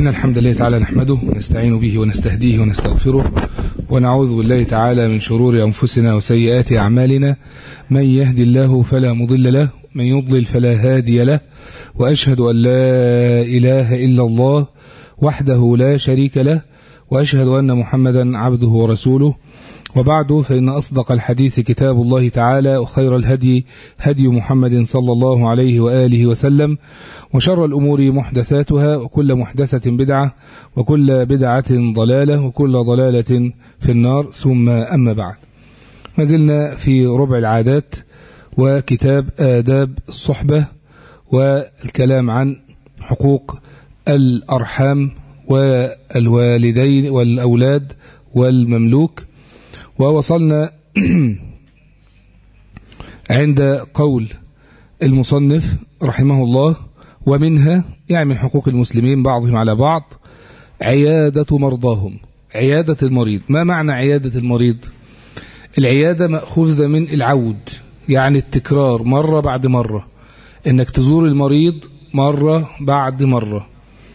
إن الحمد لله تعالى نحمده ونستعين به ونستهديه ونستغفره ونعوذ بالله تعالى من شرور أنفسنا وسيئات أعمالنا من يهدي الله فلا مضل له من يضلل فلا هادي له وأشهد أن لا إله إلا الله وحده لا شريك له وأشهد أن محمدا عبده ورسوله وبعد فإن أصدق الحديث كتاب الله تعالى وخير الهدي هدي محمد صلى الله عليه وآله وسلم وشر الأمور محدثاتها وكل محدثة بدعة وكل بدعة ضلالة وكل ضلالة في النار ثم أما بعد ما زلنا في ربع العادات وكتاب آداب الصحبة والكلام عن حقوق الأرحام والوالدين والأولاد والمملوك ووصلنا عند قول المصنف رحمه الله ومنها يعني من حقوق المسلمين بعضهم على بعض عيادة مرضاهم عيادة المريض ما معنى عيادة المريض العيادة مأخوذة من العود يعني التكرار مرة بعد مرة انك تزور المريض مرة بعد مرة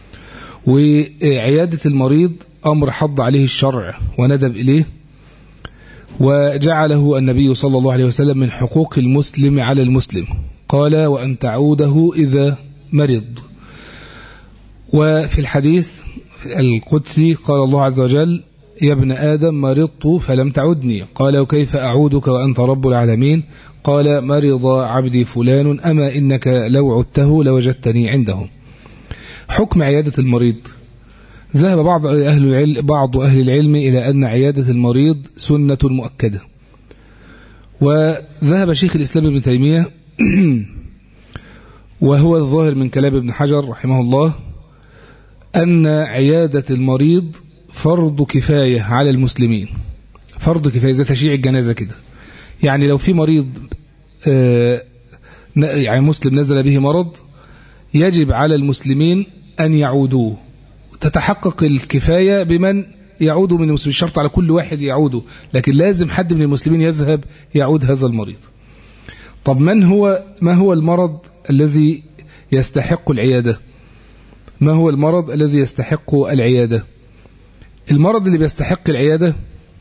وعيادة المريض أمر حض عليه الشرع وندب إليه وجعله النبي صلى الله عليه وسلم من حقوق المسلم على المسلم قال وأن تعوده إذا مرض وفي الحديث القدسي قال الله عز وجل يا ابن آدم مرضت فلم تعدني قال وكيف أعودك وأنت رب العالمين قال مرض عبدي فلان أما إنك لو عدته لوجدتني عنده حكم عيادة المريض ذهب بعض أهل العلم بعض أهل العلم إلى أن عيادة المريض سنة مؤكدة وذهب شيخ الإسلام ابن تيمية وهو الظاهر من كلام ابن حجر رحمه الله أن عيادة المريض فرض كفاية على المسلمين فرض كفاية زي تشييع الجنازة كده يعني لو في مريض يعني مسلم نزل به مرض يجب على المسلمين أن يعودوه تتحقق الكفاية بمن يعود من المسلمين الشرط على كل واحد يعود لكن لازم حد من المسلمين يذهب يعود هذا المريض طب من هو ما هو المرض الذي يستحق العيادة ما هو المرض الذي يستحق العيادة المرض اللي بيستحق العيادة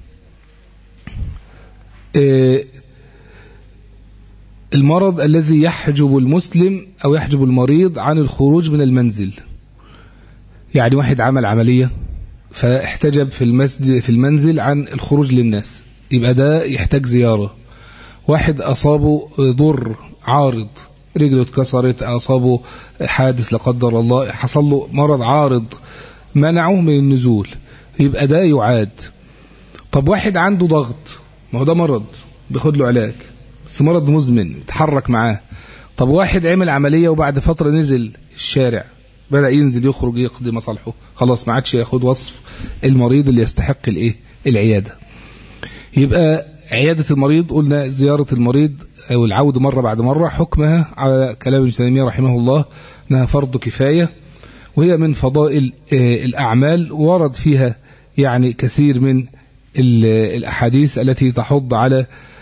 المرض الذي يحجب المسلم أو يحجب المريض عن الخروج من المنزل يعني واحد عمل عملية فاحتجب في المسجد في المنزل عن الخروج للناس يبقى ده يحتاج زيارة واحد أصابه ضر عارض رجله اتكسرت أصابه حادث لا قدر الله حصل له مرض عارض منعه من النزول يبقى ده يعاد طب واحد عنده ضغط ما هو ده مرض بياخد له علاج بس مرض مزمن يتحرك معاه طب واحد عمل عملية وبعد فترة نزل الشارع بدأ ينزل يخرج يقضي مصالحه خلاص ما عادش ياخد وصف المريض اللي يستحق الايه العيادة يبقى عيادة المريض قلنا زيارة المريض أو العودة مرة بعد مرة حكمها على كلام ابن تيمية رحمه الله أنها فرض كفاية وهي من فضائل الأعمال ورد فيها يعني كثير من الأحاديث التي تحض على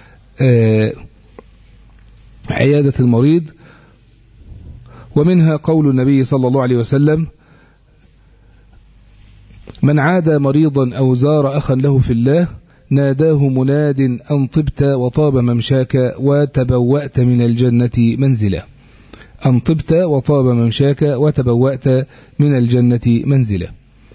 عيادة المريض ومنها قول النبي صلى الله عليه وسلم من عاد مريضا أو زار أخا له في الله ناداه مناد أن طبت وطاب ممشاك وتبوأت من الجنة منزلا أن طبت وطاب ممشاك وتبوأت من الجنة منزلا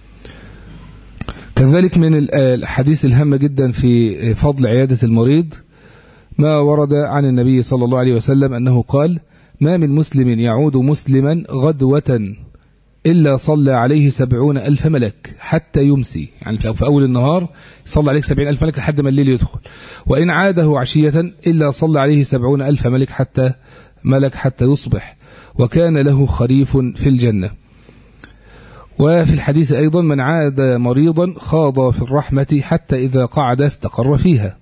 كذلك من الحديث الهامة جدا في فضل عيادة المريض ما ورد عن النبي صلى الله عليه وسلم أنه قال ما من مسلم يعود مسلما غدوة إلا صلى عليه سبعون ألف ملك حتى يمسي يعني في أول النهار صلى عليه سبعين ألف ملك لحد ما الليل يدخل وإن عاده عشية إلا صلى عليه سبعون ألف ملك حتى ملك حتى يصبح وكان له خريف في الجنة وفي الحديث أيضا من عاد مريضا خاض في الرحمة حتى إذا قعد استقر فيها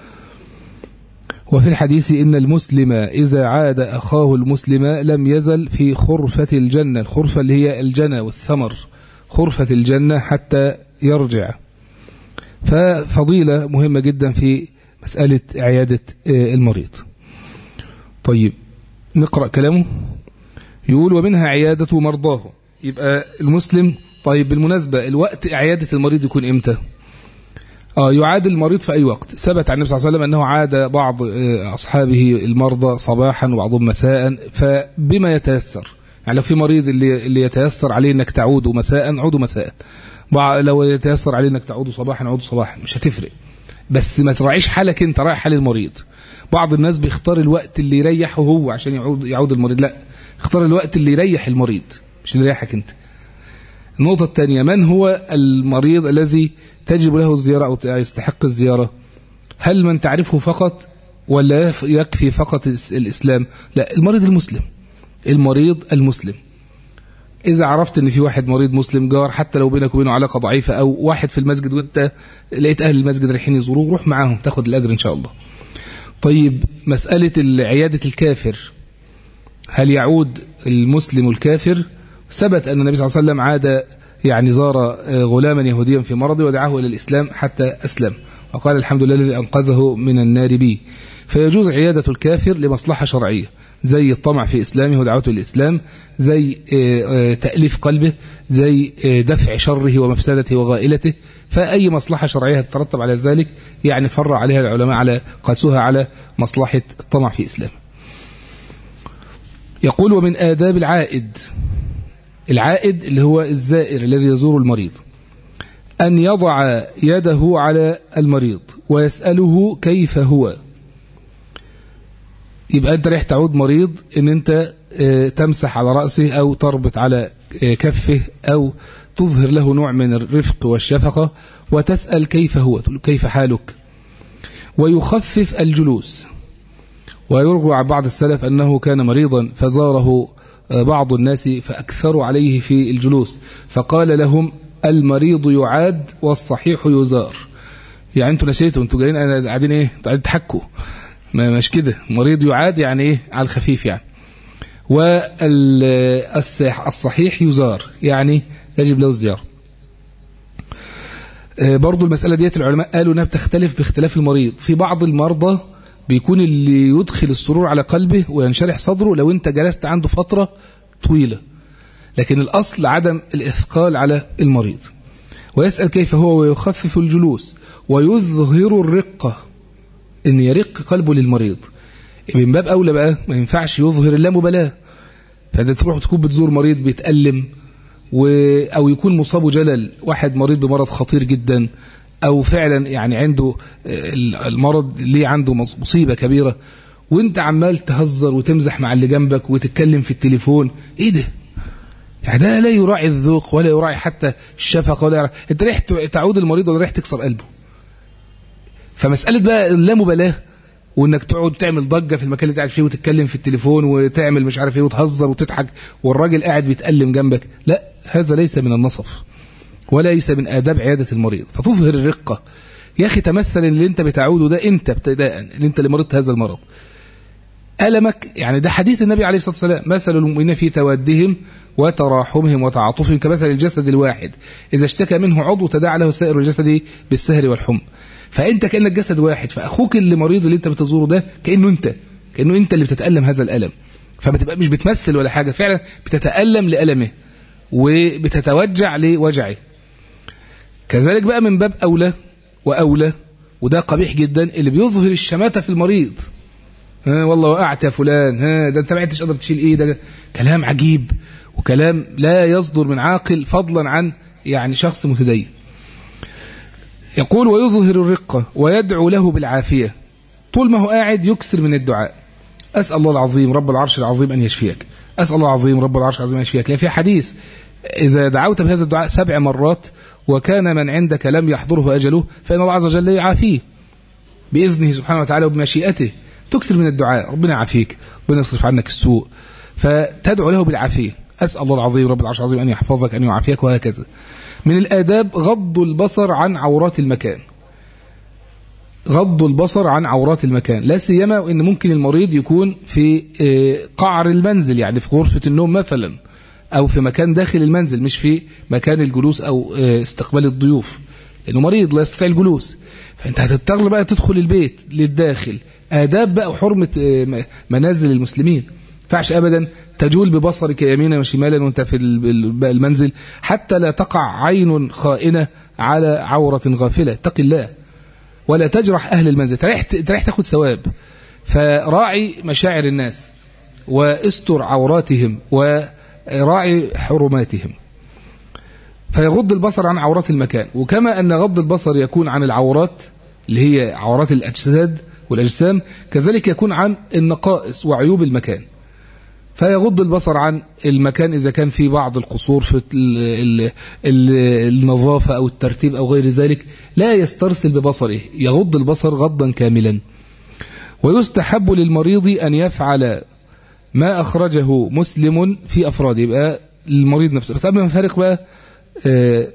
وفي الحديث إن المسلم إذا عاد أخاه المسلم لم يزل في خرفة الجنة الخرفة اللي هي الجنة والثمر خرفة الجنة حتى يرجع ففضيلة مهمة جدا في مسألة عيادة المريض طيب نقرأ كلامه يقول ومنها عيادة مرضاه يبقى المسلم طيب بالمناسبة الوقت عيادة المريض يكون إمتى آه يعاد المريض في أي وقت ثبت عن النبي صلى الله عليه وسلم أنه عاد بعض أصحابه المرضى صباحا وبعضهم مساء فبما يتيسر يعني لو في مريض اللي, اللي يتيسر عليه أنك تعود مساء عودوا مساء لو يتيسر عليه أنك تعود صباحا عودوا صباحا مش هتفرق بس ما تراعيش حالك انت رايح حال المريض بعض الناس بيختار الوقت اللي يريحه هو عشان يعود يعود المريض لا اختار الوقت اللي يريح المريض مش اللي يريحك انت النقطة الثانية من هو المريض الذي تجب له الزيارة أو يستحق الزيارة هل من تعرفه فقط ولا يكفي فقط الإسلام لا المريض المسلم المريض المسلم إذا عرفت أن في واحد مريض مسلم جار حتى لو بينك وبينه علاقة ضعيفة أو واحد في المسجد وأنت لقيت أهل المسجد رايحين يزوروه روح معاهم تاخد الأجر إن شاء الله طيب مسألة عيادة الكافر هل يعود المسلم الكافر ثبت أن النبي صلى الله عليه وسلم عاد يعني زار غلاما يهوديا في مرضه ودعاه إلى الإسلام حتى أسلم وقال الحمد لله الذي أنقذه من النار بي فيجوز عيادة الكافر لمصلحة شرعية زي الطمع في إسلامه ودعوته الإسلام زي تأليف قلبه زي دفع شره ومفسدته وغائلته فأي مصلحة شرعية تترتب على ذلك يعني فرع عليها العلماء على قاسوها على مصلحة الطمع في إسلامه يقول ومن آداب العائد العائد اللي هو الزائر الذي يزور المريض أن يضع يده على المريض ويسأله كيف هو يبقى أنت رايح تعود مريض أن أنت تمسح على رأسه أو تربط على كفه أو تظهر له نوع من الرفق والشفقة وتسأل كيف هو كيف حالك ويخفف الجلوس ويروى عن بعض السلف أنه كان مريضا فزاره بعض الناس فأكثروا عليه في الجلوس فقال لهم المريض يعاد والصحيح يزار يعني انتوا نسيتوا انتوا جايين انا قاعدين ايه قاعدين تحكوا ما مش كده مريض يعاد يعني ايه على الخفيف يعني والصحيح يزار يعني يجب له الزيارة برضو المسألة ديت العلماء قالوا انها بتختلف باختلاف المريض في بعض المرضى بيكون اللي يدخل السرور على قلبه وينشرح صدره لو انت جلست عنده فترة طويلة لكن الأصل عدم الإثقال على المريض ويسأل كيف هو ويخفف الجلوس ويظهر الرقة ان يرق قلبه للمريض من باب أولى بقى ما ينفعش يظهر اللامبالاة فانت تروح تكون بتزور مريض بيتألم و... أو يكون مصاب جلل واحد مريض بمرض خطير جدا أو فعلا يعني عنده المرض ليه عنده مصيبة كبيرة وانت عمال تهزر وتمزح مع اللي جنبك وتتكلم في التليفون ايه ده يعني ده لا يراعي الذوق ولا يراعي حتى الشفقة ولا يراعي. انت رايح تعود المريض ولا رايح تكسر قلبه فمسألة بقى اللامبالاة وانك تقعد تعمل ضجة في المكان اللي قاعد فيه وتتكلم في التليفون وتعمل مش عارف ايه وتهزر وتضحك والراجل قاعد بيتألم جنبك لا هذا ليس من النصف وليس من آداب عيادة المريض فتظهر الرقة يا أخي تمثل اللي انت بتعوده ده انت ابتداء اللي انت اللي مرضت هذا المرض ألمك يعني ده حديث النبي عليه الصلاة والسلام مثل المؤمنين في توادهم وتراحمهم وتعاطفهم كمثل الجسد الواحد إذا اشتكى منه عضو تداعى له سائر الجسد بالسهر والحمى فأنت كأنك جسد واحد فأخوك اللي مريض اللي انت بتزوره ده كأنه انت كأنه انت اللي بتتألم هذا الألم فما تبقى مش بتمثل ولا حاجة فعلا بتتألم لألمه وبتتوجع لوجعه كذلك بقى من باب أولى وأولى وده قبيح جدا اللي بيظهر الشماتة في المريض ها والله وقعت يا فلان ها ده انت ما عدتش قادر تشيل ايه ده كلام عجيب وكلام لا يصدر من عاقل فضلا عن يعني شخص متدين يقول ويظهر الرقة ويدعو له بالعافية طول ما هو قاعد يكسر من الدعاء أسأل الله العظيم رب العرش العظيم أن يشفيك أسأل الله العظيم رب العرش العظيم أن يشفيك لا في حديث إذا دعوت بهذا الدعاء سبع مرات وكان من عندك لم يحضره أجله فإن الله عز وجل يعافيه بإذنه سبحانه وتعالى وبمشيئته تكسر من الدعاء ربنا يعافيك ربنا يصرف عنك السوء فتدعو له بالعافية أسأل الله العظيم رب العرش العظيم أن يحفظك أن يعافيك وهكذا من الآداب غض البصر عن عورات المكان غض البصر عن عورات المكان لا سيما وإن ممكن المريض يكون في قعر المنزل يعني في غرفة النوم مثلا أو في مكان داخل المنزل مش في مكان الجلوس أو استقبال الضيوف لأنه مريض لا يستطيع الجلوس فأنت هتضطر بقى تدخل البيت للداخل آداب بقى وحرمة منازل المسلمين فعش أبدا تجول ببصرك يمينا وشمالا وانت في المنزل حتى لا تقع عين خائنة على عورة غافلة اتق الله ولا تجرح أهل المنزل تريح تاخد ثواب فراعي مشاعر الناس واستر عوراتهم وراعي حرماتهم فيغض البصر عن عورات المكان وكما أن غض البصر يكون عن العورات اللي هي عورات الأجساد والأجسام كذلك يكون عن النقائص وعيوب المكان فيغض البصر عن المكان إذا كان في بعض القصور في النظافة أو الترتيب أو غير ذلك لا يسترسل ببصره يغض البصر غضا كاملا ويستحب للمريض أن يفعل ما أخرجه مسلم في أفراده يبقى المريض نفسه بس قبل ما نفرق بقى آه،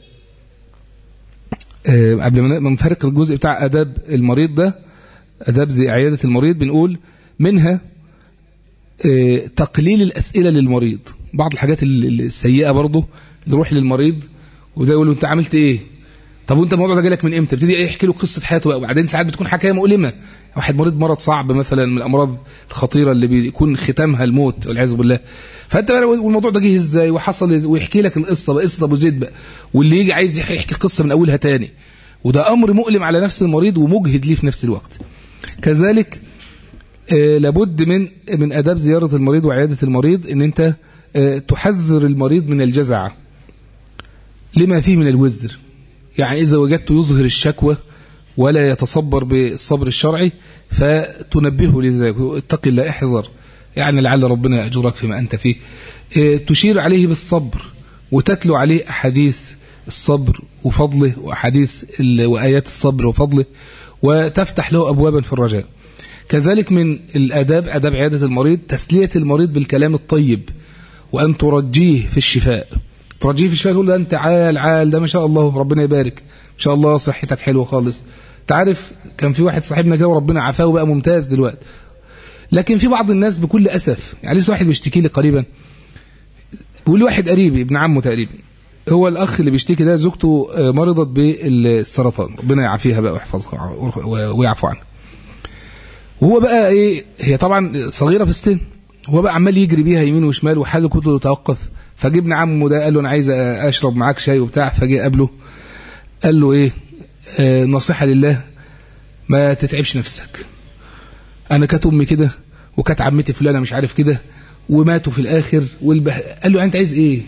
آه، قبل ما نفرق الجزء بتاع أداب المريض ده أداب زي عيادة المريض بنقول منها آه، تقليل الأسئلة للمريض بعض الحاجات السيئة برضه نروح للمريض وده يقول له أنت عملت إيه طب وانت الموضوع ده جالك من امتى ابتدي يحكي له قصه حياته بقى وبعدين ساعات بتكون حكايه مؤلمه واحد مريض مرض صعب مثلا من الامراض الخطيره اللي بيكون ختامها الموت والعياذ بالله فانت بقى والموضوع ده جه ازاي وحصل ويحكي لك القصه بقى قصه ابو زيد بقى واللي يجي عايز يحكي القصه من اولها تاني وده امر مؤلم على نفس المريض ومجهد ليه في نفس الوقت كذلك آه لابد من من اداب زياره المريض وعياده المريض ان انت آه تحذر المريض من الجزع لما فيه من الوزر يعني إذا وجدت يظهر الشكوى ولا يتصبر بالصبر الشرعي فتنبهه لذلك اتق الله احذر يعني لعل ربنا يأجرك فيما أنت فيه إيه، تشير عليه بالصبر وتتلو عليه أحاديث الصبر وفضله وأحاديث وآيات الصبر وفضله وتفتح له أبوابا في الرجاء كذلك من الأداب أداب عيادة المريض تسلية المريض بالكلام الطيب وأن ترجيه في الشفاء ترجيه في الشفاء تقول له انت عال عال ده ما شاء الله ربنا يبارك ان شاء الله صحتك حلوه خالص تعرف كان في واحد صاحبنا كده وربنا عافاه وبقى ممتاز دلوقتي لكن في بعض الناس بكل اسف يعني لسه واحد بيشتكي لي قريبا بيقول لي واحد قريبي ابن عمه تقريبا هو الاخ اللي بيشتكي ده زوجته آه، مرضت بالسرطان ربنا يعافيها بقى ويحفظها ويعفو عنها وهو بقى ايه هي طبعا صغيره في السن هو بقى عمال يجري بيها يمين وشمال وحاجه كنت توقف فجبنا عمه ده قال له انا عايز اشرب معاك شاي وبتاع فجي قابله قال له ايه آه نصيحه لله ما تتعبش نفسك انا كانت امي كده وكانت عمتي فلانه مش عارف كده وماتوا في الاخر والبح... قال له انت عايز ايه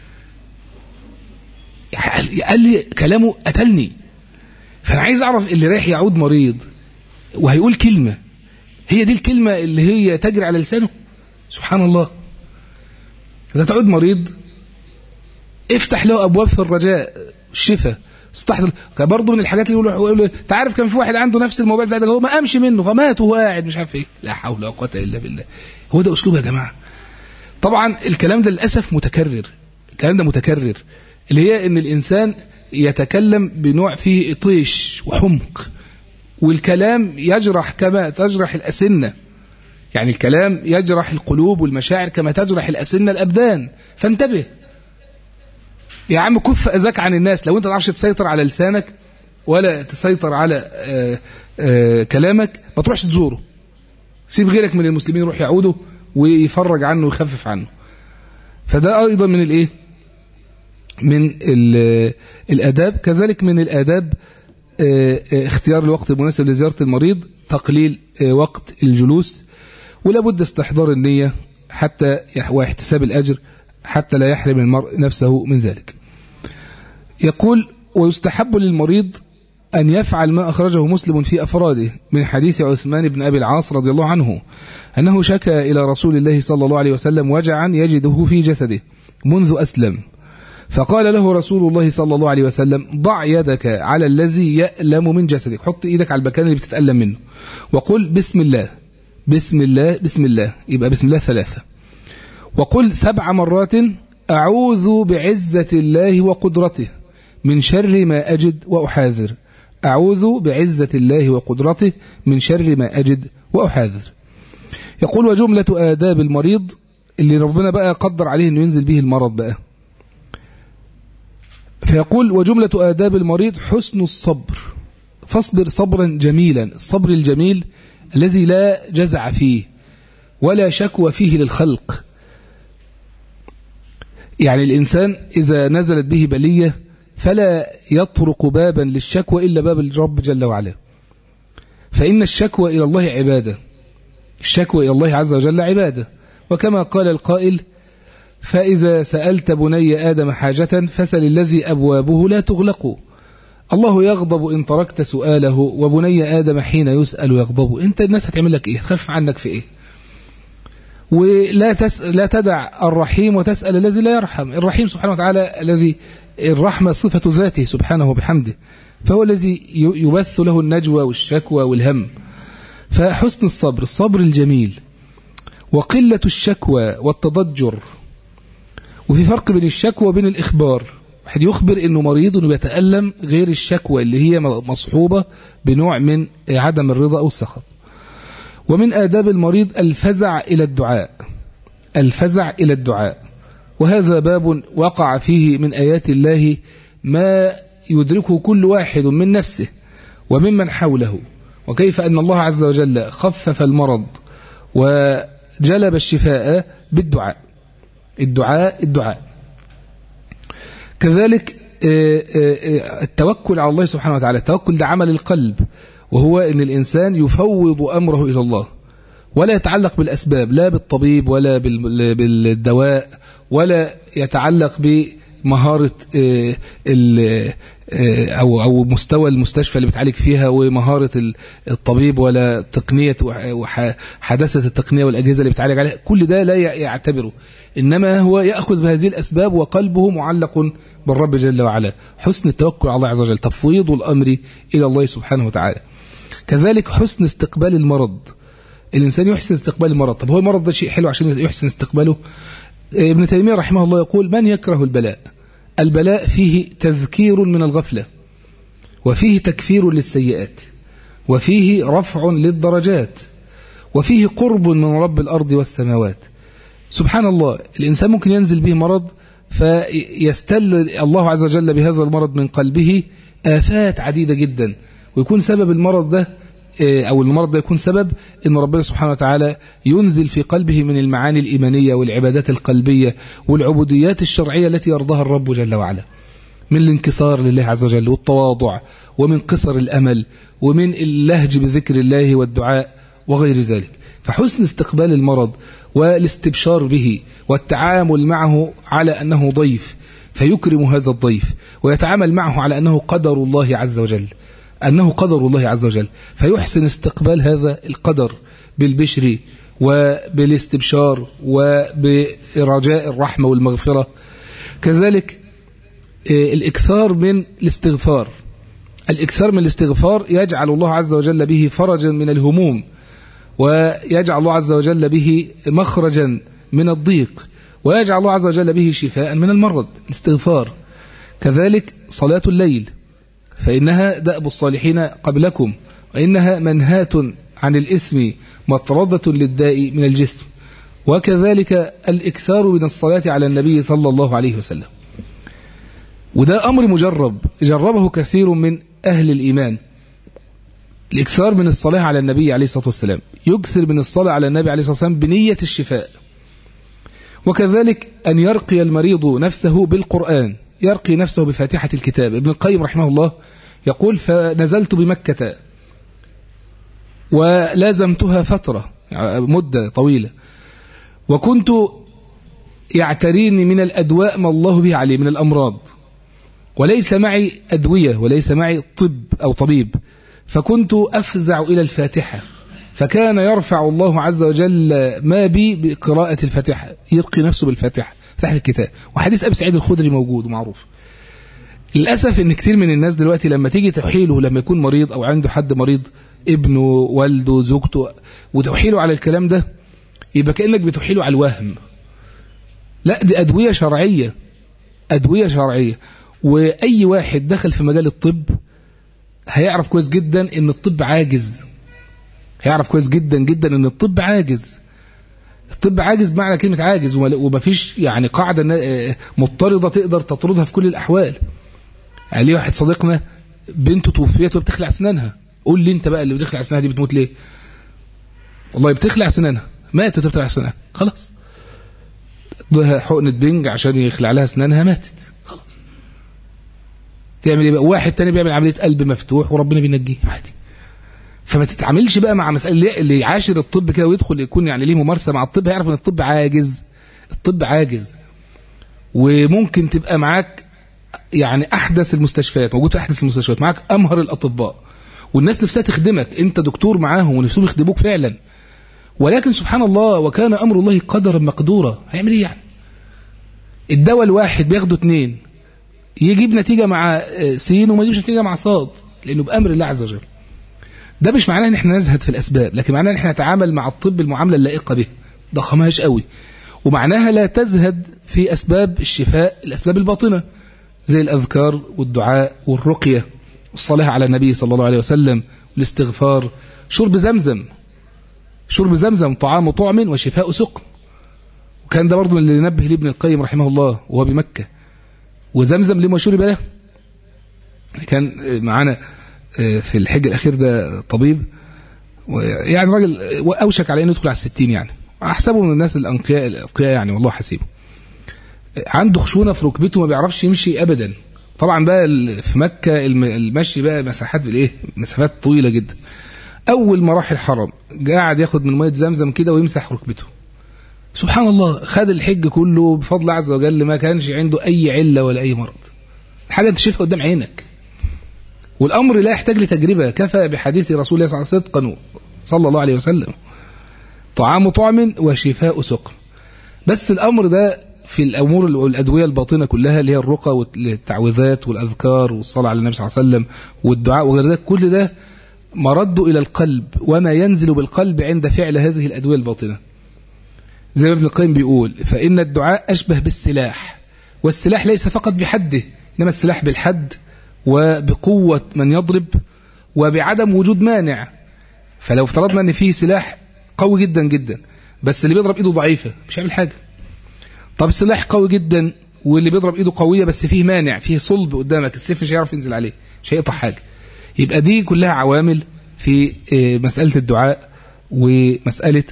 قال لي كلامه قتلني فانا عايز اعرف اللي رايح يعود مريض وهيقول كلمه هي دي الكلمه اللي هي تجري على لسانه سبحان الله إذا تعود مريض افتح له أبواب في الرجاء الشفاء استحضر برضه من الحاجات اللي يقولوا انت عارف كان في واحد عنده نفس الموضوع ده هو ما قامش منه فمات وهو قاعد مش عارف ايه لا حول ولا قوه الا بالله هو ده اسلوب يا جماعه طبعا الكلام ده للاسف متكرر الكلام ده متكرر اللي هي ان الانسان يتكلم بنوع فيه طيش وحمق والكلام يجرح كما تجرح الاسنه يعني الكلام يجرح القلوب والمشاعر كما تجرح الأسنة الأبدان فانتبه يا عم كف أذاك عن الناس لو أنت تعرفش تسيطر على لسانك ولا تسيطر على آآ آه، آآ آه، كلامك ما تروحش تزوره سيب غيرك من المسلمين يروح يعوده ويفرج عنه ويخفف عنه فده أيضا من الإيه من الآداب كذلك من الآداب آه، اختيار الوقت المناسب لزيارة المريض تقليل وقت الجلوس ولا بد استحضار النية حتى واحتساب الأجر حتى لا يحرم المرء نفسه من ذلك يقول ويستحب للمريض أن يفعل ما أخرجه مسلم في أفراده من حديث عثمان بن أبي العاص رضي الله عنه أنه شكى إلى رسول الله صلى الله عليه وسلم وجعا يجده في جسده منذ أسلم فقال له رسول الله صلى الله عليه وسلم ضع يدك على الذي يألم من جسدك حط إيدك على المكان اللي بتتألم منه وقل بسم الله بسم الله بسم الله يبقى بسم الله ثلاثة وقل سبع مرات أعوذ بعزة الله وقدرته من شر ما أجد وأحاذر أعوذ بعزة الله وقدرته من شر ما أجد وأحاذر يقول وجملة آداب المريض اللي ربنا بقى قدر عليه أنه ينزل به المرض بقى فيقول وجملة آداب المريض حسن الصبر فاصبر صبرا جميلا الصبر الجميل الذي لا جزع فيه ولا شكوى فيه للخلق يعني الإنسان إذا نزلت به بلية فلا يطرق بابا للشكوى إلا باب الرب جل وعلا فإن الشكوى إلى الله عبادة الشكوى إلى الله عز وجل عبادة وكما قال القائل فإذا سألت بني آدم حاجة فسل الذي أبوابه لا تغلق الله يغضب إن تركت سؤاله وبني آدم حين يسأل يغضب أنت الناس هتعمل لك إيه تخف عنك في إيه ولا تس... لا تدع الرحيم وتسأل الذي لا يرحم الرحيم سبحانه وتعالى الذي الرحمة صفة ذاته سبحانه وبحمده فهو الذي يبث له النجوى والشكوى والهم فحسن الصبر الصبر الجميل وقلة الشكوى والتضجر وفي فرق بين الشكوى وبين الإخبار واحد يخبر انه مريض انه بيتألم غير الشكوى اللي هي مصحوبة بنوع من عدم الرضا او السخط ومن آداب المريض الفزع إلى الدعاء الفزع إلى الدعاء وهذا باب وقع فيه من آيات الله ما يدركه كل واحد من نفسه وممن حوله وكيف أن الله عز وجل خفف المرض وجلب الشفاء بالدعاء الدعاء الدعاء كذلك التوكل على الله سبحانه وتعالى التوكل ده عمل القلب وهو أن الإنسان يفوض أمره إلى الله ولا يتعلق بالأسباب لا بالطبيب ولا بالدواء ولا يتعلق بمهارة أو أو مستوى المستشفى اللي بتعالج فيها ومهارة الطبيب ولا تقنية وحداثة التقنية والأجهزة اللي بتعالج عليها كل ده لا يعتبره إنما هو يأخذ بهذه الأسباب وقلبه معلق بالرب جل وعلا حسن التوكل على الله عز وجل تفويض الأمر إلى الله سبحانه وتعالى كذلك حسن استقبال المرض الإنسان يحسن استقبال المرض طب هو المرض ده شيء حلو عشان يحسن استقباله ابن تيمية رحمه الله يقول من يكره البلاء البلاء فيه تذكير من الغفلة وفيه تكفير للسيئات وفيه رفع للدرجات وفيه قرب من رب الأرض والسماوات سبحان الله الإنسان ممكن ينزل به مرض فيستل الله عز وجل بهذا المرض من قلبه آفات عديدة جدا ويكون سبب المرض ده أو المرض ده يكون سبب أن ربنا سبحانه وتعالى ينزل في قلبه من المعاني الإيمانية والعبادات القلبية والعبوديات الشرعية التي يرضاها الرب جل وعلا من الانكسار لله عز وجل والتواضع ومن قصر الأمل ومن اللهج بذكر الله والدعاء وغير ذلك فحسن استقبال المرض والاستبشار به والتعامل معه على أنه ضيف فيكرم هذا الضيف ويتعامل معه على أنه قدر الله عز وجل أنه قدر الله عز وجل فيحسن استقبال هذا القدر بالبشر وبالاستبشار وبرجاء الرحمة والمغفرة كذلك الإكثار من الاستغفار الإكثار من الاستغفار يجعل الله عز وجل به فرجا من الهموم ويجعل الله عز وجل به مخرجا من الضيق ويجعل الله عز وجل به شفاء من المرض الاستغفار كذلك صلاة الليل فإنها دأب الصالحين قبلكم وإنها منهاة عن الإثم مطردة للداء من الجسم وكذلك الإكثار من الصلاة على النبي صلى الله عليه وسلم وده أمر مجرب جربه كثير من أهل الإيمان الإكثار من الصلاة على النبي عليه الصلاة والسلام يكثر من الصلاة على النبي عليه الصلاة والسلام بنية الشفاء وكذلك أن يرقي المريض نفسه بالقرآن يرقي نفسه بفاتحة الكتاب ابن القيم رحمه الله يقول فنزلت بمكة ولازمتها فترة مدة طويلة وكنت يعتريني من الأدواء ما الله به عليه من الأمراض وليس معي أدوية وليس معي طب أو طبيب فكنت أفزع إلى الفاتحة فكان يرفع الله عز وجل ما بي بقراءة الفاتحة يرقي نفسه بالفاتحة فتح الكتاب وحديث أبي سعيد الخدري موجود ومعروف للأسف إن كتير من الناس دلوقتي لما تيجي تحيله لما يكون مريض أو عنده حد مريض ابنه والده زوجته وتحيله على الكلام ده يبقى كأنك بتحيله على الوهم لا دي أدوية شرعية أدوية شرعية وأي واحد دخل في مجال الطب هيعرف كويس جدا ان الطب عاجز هيعرف كويس جدا جدا ان الطب عاجز الطب عاجز بمعنى كلمة عاجز ومفيش يعني قاعدة مضطردة تقدر تطردها في كل الأحوال يعني ليه واحد صديقنا بنته توفيت وبتخلع أسنانها قول لي انت بقى اللي بتخلع أسنانها دي بتموت ليه والله بتخلع أسنانها ماتت وبتخلع أسنانها خلاص ادوها حقنة بنج عشان يخلع لها اسنانها ماتت خلاص تعمل ايه بقى واحد تاني بيعمل عملية قلب مفتوح وربنا بينجيه عادي فما تتعاملش بقى مع مسألة اللي- اللي يعاشر الطب كده ويدخل يكون يعني ليه ممارسة مع الطب هيعرف ان الطب عاجز الطب عاجز وممكن تبقى معاك يعني احدث المستشفيات موجود في احدث المستشفيات معاك امهر الاطباء والناس نفسها تخدمك انت دكتور معاهم ونفسهم يخدموك فعلا ولكن سبحان الله وكان امر الله قدرا مقدورا هيعمل ايه يعني الدواء الواحد بياخده اتنين يجيب نتيجة مع آه، سين وما يجيبش نتيجة مع صاد لانه بامر الله عز وجل ده مش معناه ان احنا نزهد في الاسباب لكن معناه ان احنا نتعامل مع الطب المعامله اللائقه به ضخمهاش قوي ومعناها لا تزهد في اسباب الشفاء الاسباب الباطنه زي الاذكار والدعاء والرقيه والصلاه على النبي صلى الله عليه وسلم والاستغفار شرب زمزم شرب زمزم طعام طعم وشفاء سقم وكان ده برضه اللي نبه لابن القيم رحمه الله وهو بمكه وزمزم لما شرب له كان معانا في الحج الأخير ده طبيب يعني راجل أوشك على أنه يدخل على الستين يعني أحسبه من الناس الأنقياء الأنقياء يعني والله حسيبه عنده خشونة في ركبته ما بيعرفش يمشي أبدا طبعا بقى في مكة المشي بقى مساحات بالإيه مسافات طويلة جدا أول ما راح الحرم قاعد ياخد من مية زمزم كده ويمسح ركبته سبحان الله خد الحج كله بفضل عز وجل ما كانش عنده أي علة ولا أي مرض حاجة انت شايفها قدام عينك والأمر لا يحتاج لتجربة كفى بحديث رسول الله صلى الله عليه وسلم صدقا صلى الله عليه وسلم طعام طعم وشفاء سقم بس الأمر ده في الأمور والأدوية الباطنة كلها اللي هي الرقى والتعويذات والأذكار والصلاة على النبي صلى الله عليه وسلم والدعاء وغير ذلك كل ده مرد إلى القلب وما ينزل بالقلب عند فعل هذه الأدوية الباطنة زي ما ابن القيم بيقول فإن الدعاء أشبه بالسلاح والسلاح ليس فقط بحده إنما السلاح بالحد وبقوة من يضرب وبعدم وجود مانع فلو افترضنا ان فيه سلاح قوي جدا جدا بس اللي بيضرب ايده ضعيفة مش هيعمل حاجة طب السلاح قوي جدا واللي بيضرب ايده قوية بس فيه مانع فيه صلب قدامك السيف مش هيعرف ينزل عليه مش هيقطع حاجة يبقى دي كلها عوامل في مسألة الدعاء ومسألة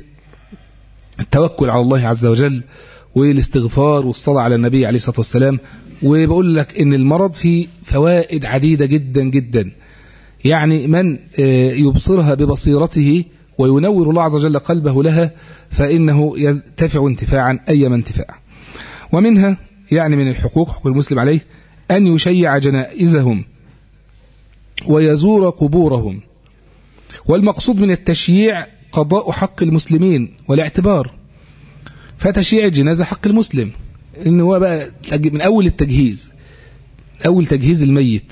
التوكل على الله عز وجل والاستغفار والصلاة على النبي عليه الصلاة والسلام وبقول لك ان المرض فيه فوائد عديدة جدا جدا يعني من يبصرها ببصيرته وينور الله عز وجل قلبه لها فإنه ينتفع انتفاعا أيما انتفاع ومنها يعني من الحقوق حقوق المسلم عليه أن يشيع جنائزهم ويزور قبورهم والمقصود من التشييع قضاء حق المسلمين والاعتبار فتشييع الجنازة حق المسلم ان هو بقى من اول التجهيز اول تجهيز الميت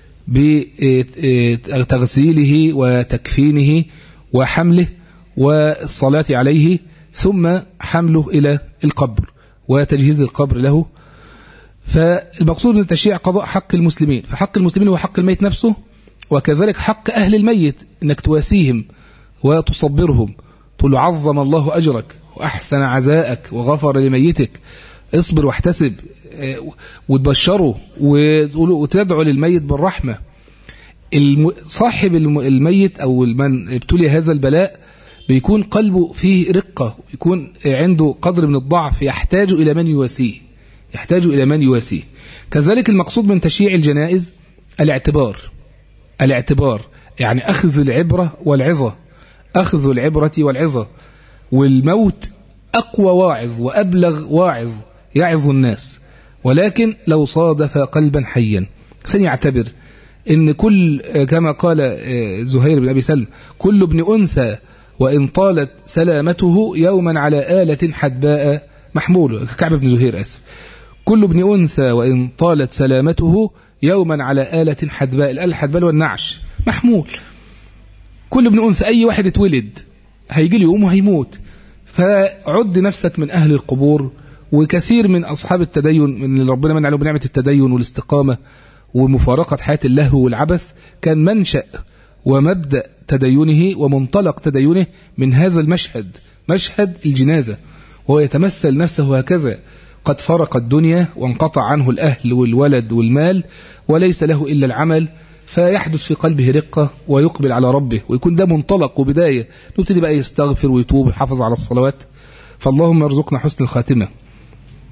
بتغسيله وتكفينه وحمله والصلاة عليه ثم حمله إلى القبر وتجهيز القبر له فالمقصود من التشييع قضاء حق المسلمين فحق المسلمين هو حق الميت نفسه وكذلك حق أهل الميت أنك تواسيهم وتصبرهم تقول له عظم الله أجرك وأحسن عزاءك وغفر لميتك اصبر واحتسب وتبشره وتدعو للميت بالرحمة صاحب الميت أو من ابتلي هذا البلاء بيكون قلبه فيه رقة يكون عنده قدر من الضعف يحتاج إلى من يواسيه يحتاج إلى من يواسيه كذلك المقصود من تشييع الجنائز الاعتبار الاعتبار يعني أخذ العبرة والعظة أخذ العبرة والعظة والموت أقوى واعظ وأبلغ واعظ يعظ الناس ولكن لو صادف قلبا حيا سنعتبر إن كل كما قال زهير بن أبي سلم كل ابن أنثى وإن طالت سلامته يوما على آلة حدباء محمول كعب بن زهير أسف كل ابن أنثى وإن طالت سلامته يوما على آلة حدباء الآلة الحدباء والنعش محمول كل ابن أنثى أي واحد اتولد هيجي له يوم وهيموت فعد نفسك من أهل القبور وكثير من أصحاب التدين من اللي ربنا من عليهم بنعمة التدين والاستقامة ومفارقة حياة اللهو والعبث كان منشأ ومبدأ تدينه ومنطلق تدينه من هذا المشهد مشهد الجنازة وهو يتمثل نفسه هكذا قد فرق الدنيا وانقطع عنه الأهل والولد والمال وليس له إلا العمل فيحدث في قلبه رقة ويقبل على ربه ويكون ده منطلق وبداية نبتدي بقى يستغفر ويتوب ويحافظ على الصلوات فاللهم يرزقنا حسن الخاتمة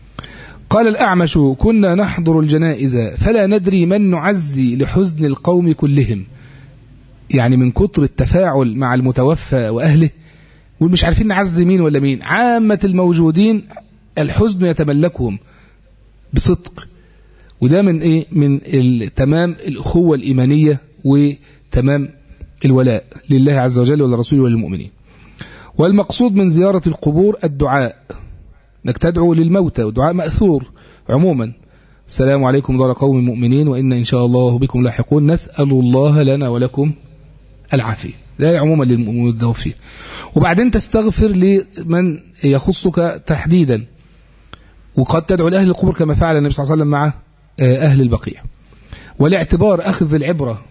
قال الأعمش كنا نحضر الجنائز فلا ندري من نعزي لحزن القوم كلهم يعني من كتر التفاعل مع المتوفى وأهله ومش عارفين نعزي مين ولا مين عامة الموجودين الحزن يتملكهم بصدق وده من ايه من تمام الاخوه الايمانيه وتمام الولاء لله عز وجل ولرسوله وللمؤمنين والمقصود من زياره القبور الدعاء انك تدعو للموتى ودعاء ماثور عموما السلام عليكم دار قوم مؤمنين وإن إن شاء الله بكم لاحقون نسأل الله لنا ولكم العافية لا عموما للمتوفين وبعدين تستغفر لمن يخصك تحديدا وقد تدعو لأهل القبور كما فعل النبي صلى الله عليه وسلم مع أهل البقيع والاعتبار أخذ العبرة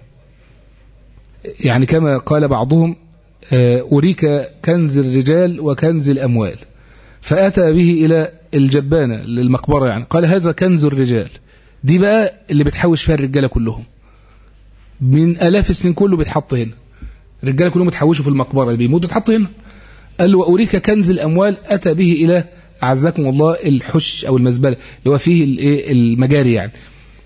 يعني كما قال بعضهم أريك كنز الرجال وكنز الأموال فأتى به إلى الجبانة للمقبرة يعني قال هذا كنز الرجال دي بقى اللي بتحوش فيها الرجالة كلهم من ألاف السنين كله بيتحط هنا الرجالة كلهم بتحوشوا في المقبرة اللي بيموت بيتحط هنا قال له وأريك كنز الأموال أتى به إلى أعزكم الله الحش أو المزبلة اللي هو فيه المجاري يعني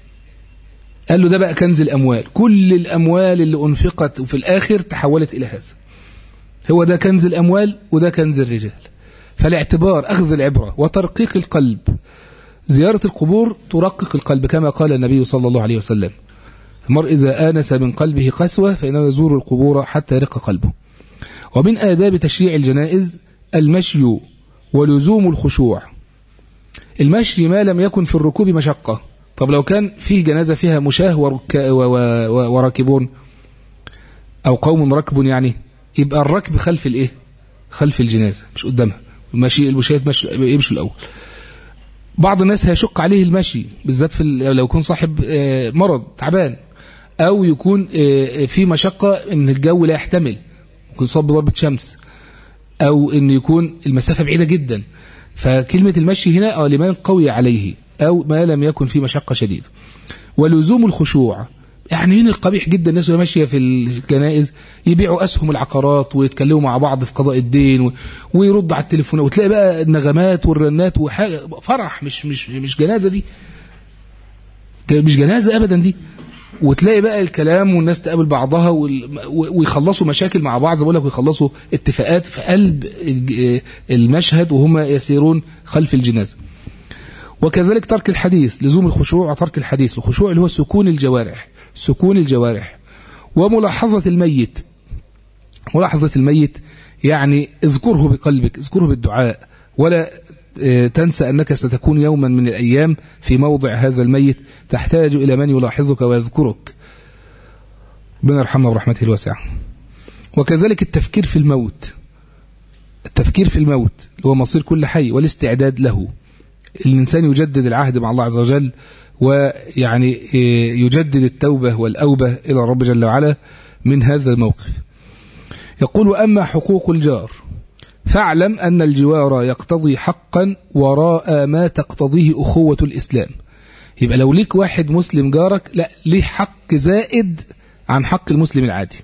قال له ده بقى كنز الأموال كل الأموال اللي أنفقت وفي الآخر تحولت إلى هذا هو ده كنز الأموال وده كنز الرجال فالاعتبار أخذ العبرة وترقيق القلب زيارة القبور ترقق القلب كما قال النبي صلى الله عليه وسلم المرء إذا آنس من قلبه قسوة فإنه يزور القبور حتى يرق قلبه ومن آداب تشريع الجنائز المشي ولزوم الخشوع المشي ما لم يكن في الركوب مشقة طب لو كان فيه جنازة فيها مشاه وركا وراكبون أو قوم ركب يعني يبقى الركب خلف الإيه خلف الجنازة مش قدامها المشي المشاة يمشوا الأول بعض الناس هيشق عليه المشي بالذات في لو يكون صاحب مرض تعبان أو يكون في مشقة إن الجو لا يحتمل يكون صاب بضربة شمس أو إن يكون المسافة بعيدة جدا فكلمة المشي هنا أو لمن قوي عليه أو ما لم يكن في مشقة شديدة ولزوم الخشوع يعني من القبيح جدا الناس وهي ماشيه في الجنائز يبيعوا اسهم العقارات ويتكلموا مع بعض في قضاء الدين و... ويردوا على التليفون وتلاقي بقى النغمات والرنات وحاجه فرح مش مش مش جنازه دي مش جنازه ابدا دي وتلاقي بقى الكلام والناس تقابل بعضها وال... ويخلصوا مشاكل مع بعض زي بقول لك ويخلصوا اتفاقات في قلب المشهد وهم يسيرون خلف الجنازه وكذلك ترك الحديث لزوم الخشوع وترك الحديث الخشوع اللي هو سكون الجوارح سكون الجوارح وملاحظة الميت ملاحظة الميت يعني اذكره بقلبك اذكره بالدعاء ولا تنسى أنك ستكون يوما من الأيام في موضع هذا الميت تحتاج إلى من يلاحظك ويذكرك ربنا يرحمنا برحمته الواسعة وكذلك التفكير في الموت التفكير في الموت هو مصير كل حي والاستعداد له الإنسان يجدد العهد مع الله عز وجل ويعني يجدد التوبة والأوبة إلى رب جل وعلا من هذا الموقف يقول أما حقوق الجار فاعلم أن الجوار يقتضي حقا وراء ما تقتضيه أخوة الإسلام يبقى لو ليك واحد مسلم جارك لا ليه حق زائد عن حق المسلم العادي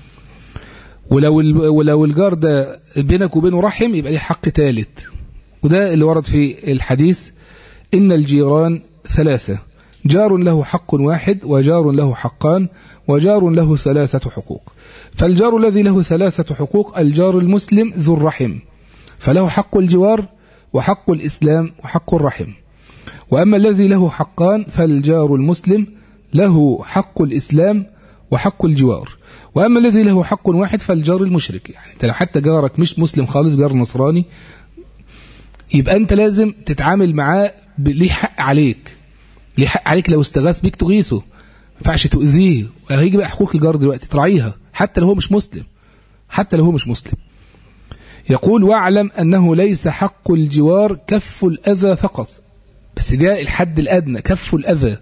ولو ولو الجار ده بينك وبينه رحم يبقى ليه حق ثالث وده اللي ورد في الحديث إن الجيران ثلاثة جار له حق واحد وجار له حقان وجار له ثلاثة حقوق فالجار الذي له ثلاثة حقوق الجار المسلم ذو الرحم فله حق الجوار وحق الإسلام وحق الرحم وأما الذي له حقان فالجار المسلم له حق الإسلام وحق الجوار وأما الذي له حق واحد فالجار المشرك يعني انت لو حتى جارك مش مسلم خالص جار نصراني يبقى انت لازم تتعامل معاه ليه حق عليك ليه حق عليك لو استغاث بيك تغيثه ما ينفعش تؤذيه هيجي بقى حقوق الجار دلوقتي تراعيها حتى لو هو مش مسلم حتى لو هو مش مسلم يقول واعلم أنه ليس حق الجوار كف الأذى فقط بس ده الحد الأدنى كف الأذى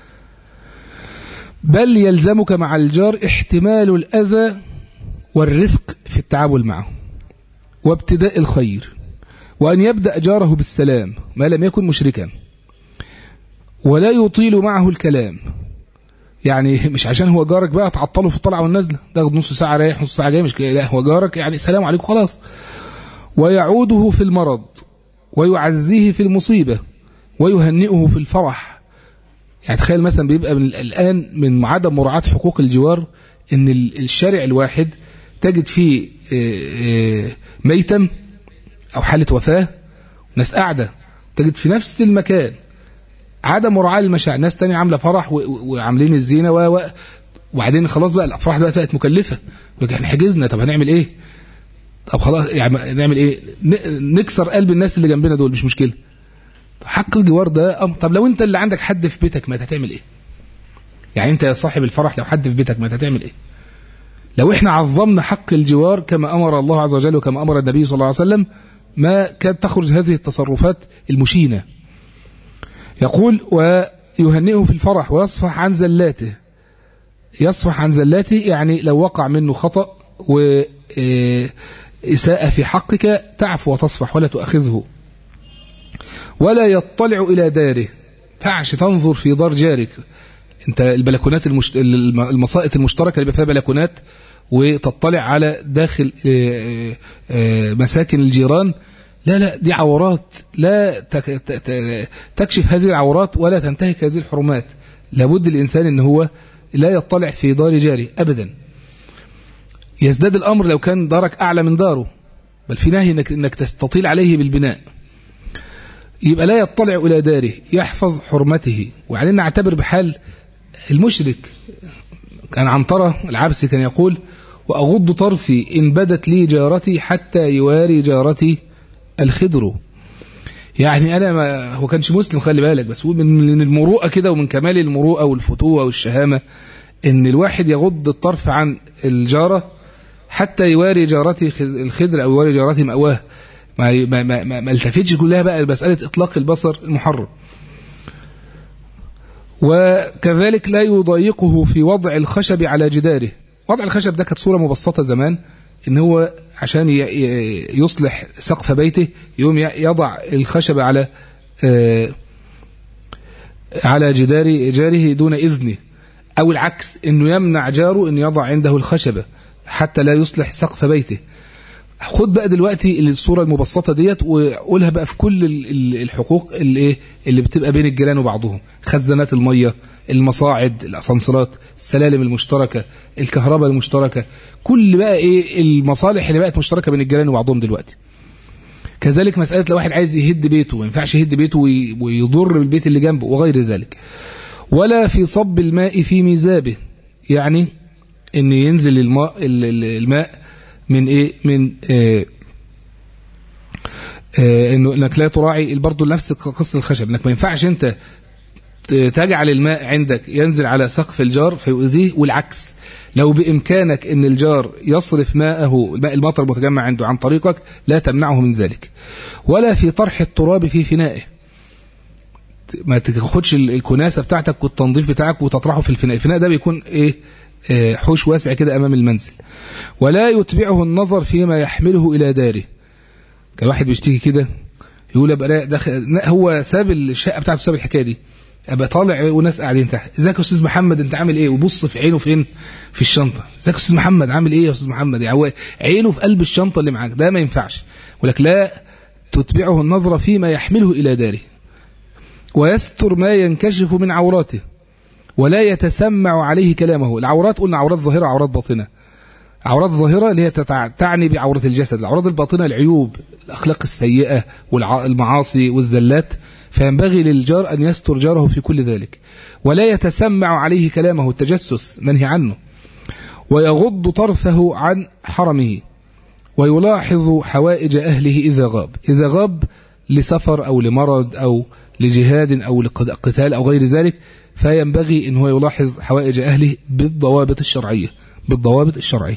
بل يلزمك مع الجار احتمال الأذى والرفق في التعامل معه وابتداء الخير وأن يبدأ جاره بالسلام ما لم يكن مشركا ولا يطيل معه الكلام يعني مش عشان هو جارك بقى تعطله في الطلعة والنزلة تاخد نص ساعة رايح نص ساعة جاي مش لا هو جارك يعني السلام عليكم خلاص ويعوده في المرض ويعزيه في المصيبة ويهنئه في الفرح يعني تخيل مثلا بيبقى من الآن من عدم مراعاة حقوق الجوار ان الشارع الواحد تجد فيه ميتم أو حالة وفاة ناس قاعدة تجد في نفس المكان عدم مراعاة المشاعر ناس تانية عاملة فرح وعاملين الزينة و... وبعدين خلاص بقى الأفراح دلوقتي بقت مكلفة احنا حجزنا طب هنعمل ايه طب خلاص يعني نعمل ايه نكسر قلب الناس اللي جنبنا دول مش مشكلة حق الجوار ده طب لو انت اللي عندك حد في بيتك ما هتعمل ايه يعني انت يا صاحب الفرح لو حد في بيتك ما هتعمل ايه لو احنا عظمنا حق الجوار كما امر الله عز وجل وكما امر النبي صلى الله عليه وسلم ما كانت تخرج هذه التصرفات المشينة يقول ويهنئه في الفرح ويصفح عن زلاته يصفح عن زلاته يعني لو وقع منه خطأ وإساءة في حقك تعفو وتصفح ولا تؤخذه ولا يطلع إلى داره فعش تنظر في دار جارك انت البلكونات المشت... المصائط المشتركة اللي فيها بلكونات وتطلع على داخل مساكن الجيران لا لا دي عورات لا تكشف هذه العورات ولا تنتهك هذه الحرمات لابد الإنسان ان هو لا يطلع في دار جاري أبدا يزداد الأمر لو كان دارك أعلى من داره بل في نهي انك, إنك تستطيل عليه بالبناء يبقى لا يطلع إلى داره يحفظ حرمته وبعدين نعتبر بحال المشرك كان عنترة العبسي كان يقول وأغض طرفي إن بدت لي جارتي حتى يواري جارتي الخضر يعني أنا ما هو كانش مسلم خلي بالك بس من المروءة كده ومن كمال المروءة والفتوة والشهامة إن الواحد يغض الطرف عن الجارة حتى يواري جارتي الخضر أو يواري جارتي مأواه ما ما ما, ما, ما التفتش كلها بقى مسألة إطلاق البصر المحرم وكذلك لا يضايقه في وضع الخشب على جداره وضع الخشب ده كانت صورة مبسطة زمان ان هو عشان يصلح سقف بيته يوم يضع الخشب على على جدار جاره دون إذنه أو العكس أنه يمنع جاره أن يضع عنده الخشبة حتى لا يصلح سقف بيته خد بقى دلوقتي الصورة المبسطة ديت وقولها بقى في كل الحقوق اللي, إيه اللي بتبقى بين الجيران وبعضهم خزانات المية المصاعد الأسانسيرات السلالم المشتركة الكهرباء المشتركة كل بقى إيه المصالح اللي بقت مشتركة بين الجيران وبعضهم دلوقتي كذلك مسألة لو واحد عايز يهد بيته ما ينفعش يهد بيته ويضر بالبيت اللي جنبه وغير ذلك ولا في صب الماء في ميزابه يعني ان ينزل الماء الماء من ايه من آه آه انه انك لا تراعي برضه نفس قصه الخشب انك ما ينفعش انت تجعل الماء عندك ينزل على سقف الجار فيؤذيه والعكس لو بإمكانك أن الجار يصرف ماءه الماء المطر المتجمع عنده عن طريقك لا تمنعه من ذلك ولا في طرح التراب في فنائه ما تاخدش الكناسة بتاعتك والتنظيف بتاعك وتطرحه في الفناء الفناء ده بيكون ايه حوش واسع كده أمام المنزل ولا يتبعه النظر فيما يحمله إلى داره كان واحد بيشتكي كده يقول ابقى دخل هو ساب الشقة بتاعته ساب الحكاية دي ابقى طالع وناس قاعدين تحت ازيك يا استاذ محمد انت عامل ايه وبص في عينه فين في الشنطه ازيك يا استاذ محمد عامل ايه يا استاذ محمد يعني عينه في قلب الشنطه اللي معاك ده ما ينفعش ولك لا تتبعه النظر فيما يحمله الى داره ويستر ما ينكشف من عوراته ولا يتسمع عليه كلامه العورات قلنا عورات ظاهره عورات باطنه عورات ظاهره اللي هي تعني بعوره الجسد العورات الباطنه العيوب الاخلاق السيئه والمعاصي والزلات فينبغي للجار أن يستر جاره في كل ذلك ولا يتسمع عليه كلامه التجسس منهي عنه ويغض طرفه عن حرمه ويلاحظ حوائج أهله إذا غاب إذا غاب لسفر أو لمرض أو لجهاد أو لقتال أو غير ذلك فينبغي أن هو يلاحظ حوائج أهله بالضوابط الشرعية بالضوابط الشرعية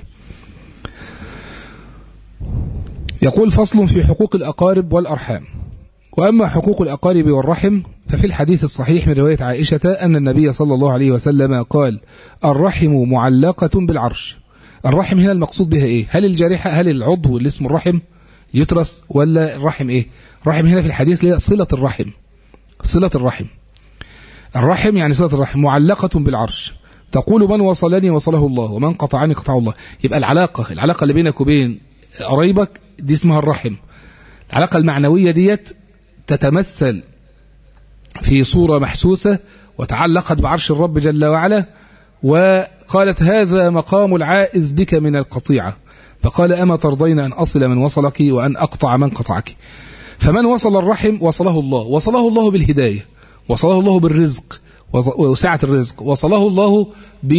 يقول فصل في حقوق الأقارب والأرحام وأما حقوق الأقارب والرحم ففي الحديث الصحيح من رواية عائشة أن النبي صلى الله عليه وسلم قال الرحم معلقة بالعرش الرحم هنا المقصود بها إيه هل الجارحة هل العضو اللي اسمه الرحم يترس ولا الرحم إيه الرحم هنا في الحديث ليه صلة الرحم صلة الرحم الرحم يعني صلة الرحم معلقة بالعرش تقول من وصلني وصله الله ومن قطعني قطعه الله يبقى العلاقة العلاقة اللي بينك وبين قرايبك دي اسمها الرحم العلاقة المعنوية ديت تتمثل في صورة محسوسة وتعلقت بعرش الرب جل وعلا وقالت هذا مقام العائز بك من القطيعة فقال أما ترضين أن أصل من وصلك وأن أقطع من قطعك فمن وصل الرحم وصله الله وصله الله بالهداية وصله الله بالرزق وسعة الرزق وصله الله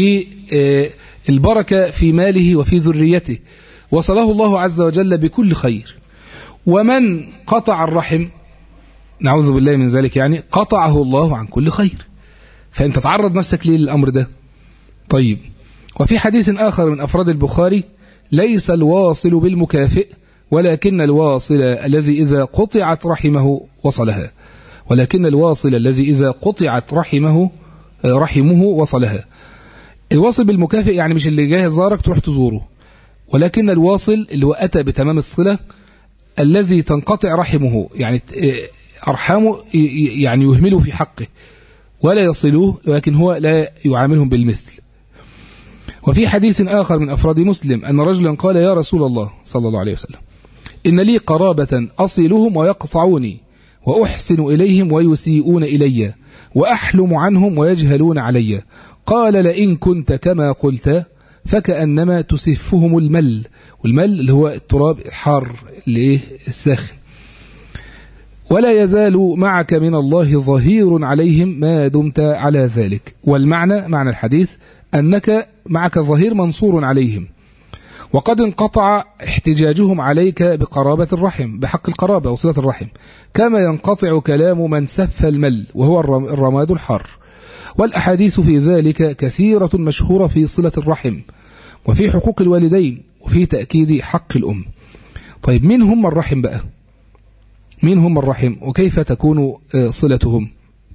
بالبركة في ماله وفي ذريته وصله الله عز وجل بكل خير ومن قطع الرحم نعوذ بالله من ذلك يعني قطعه الله عن كل خير فأنت تعرض نفسك ليه للأمر ده طيب وفي حديث آخر من أفراد البخاري ليس الواصل بالمكافئ ولكن الواصل الذي إذا قطعت رحمه وصلها ولكن الواصل الذي إذا قطعت رحمه رحمه وصلها الواصل بالمكافئ يعني مش اللي جاي زارك تروح تزوره ولكن الواصل اللي هو أتى بتمام الصلة الذي تنقطع رحمه يعني أرحامه يعني يهمله في حقه ولا يصلوه ولكن هو لا يعاملهم بالمثل وفي حديث آخر من أفراد مسلم أن رجلا قال يا رسول الله صلى الله عليه وسلم إن لي قرابة أصلهم ويقطعوني وأحسن إليهم ويسيئون إلي وأحلم عنهم ويجهلون علي قال لئن كنت كما قلت فكأنما تسفهم المل والمل اللي هو التراب الحار اللي الساخن ولا يزال معك من الله ظهير عليهم ما دمت على ذلك والمعنى معنى الحديث أنك معك ظهير منصور عليهم وقد انقطع احتجاجهم عليك بقرابة الرحم بحق القرابة وصلة الرحم كما ينقطع كلام من سف المل وهو الرماد الحار والأحاديث في ذلك كثيرة مشهورة في صلة الرحم وفي حقوق الوالدين وفي تأكيد حق الأم طيب مين هم الرحم بقى مين هم الرحم وكيف تكون صلتهم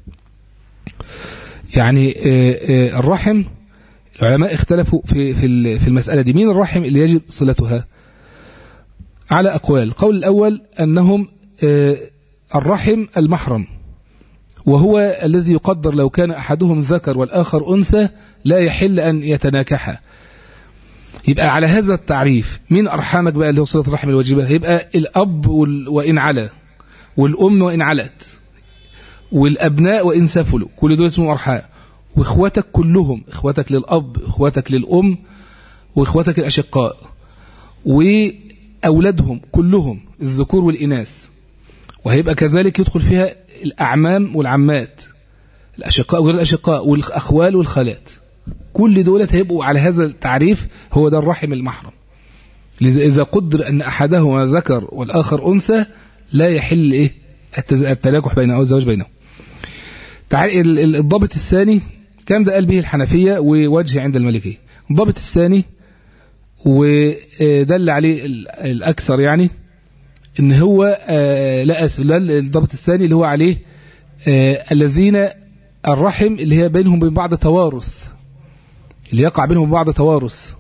يعني الرحم العلماء اختلفوا في في في المسألة دي مين الرحم اللي يجب صلتها على أقوال القول الأول أنهم الرحم المحرم وهو الذي يقدر لو كان أحدهم ذكر والآخر أنثى لا يحل أن يتناكحا يبقى على هذا التعريف مين أرحامك بقى اللي هو صلة الرحم الواجبة يبقى الأب وإن علا والأم وإن علت والأبناء وإن سفلوا كل دول اسمهم أرحام واخواتك كلهم اخواتك للأب اخواتك للأم واخواتك الأشقاء وأولادهم كلهم الذكور والإناث وهيبقى كذلك يدخل فيها الأعمام والعمات الأشقاء وغير الأشقاء والأخوال والخالات كل دولت هيبقوا على هذا التعريف هو ده الرحم المحرم إذا قدر أن أحدهما ذكر والآخر أنثى لا يحل إيه التلاكح بينه أو الزواج بينهم الضابط الثاني كان ده قال به الحنفية ووجه عند المالكية الضابط الثاني ودل عليه الأكثر يعني ان هو لا اسف لا الضابط الثاني اللي هو عليه الذين الرحم اللي هي بينهم وبين بعض توارث اللي يقع بينهم بعض توارث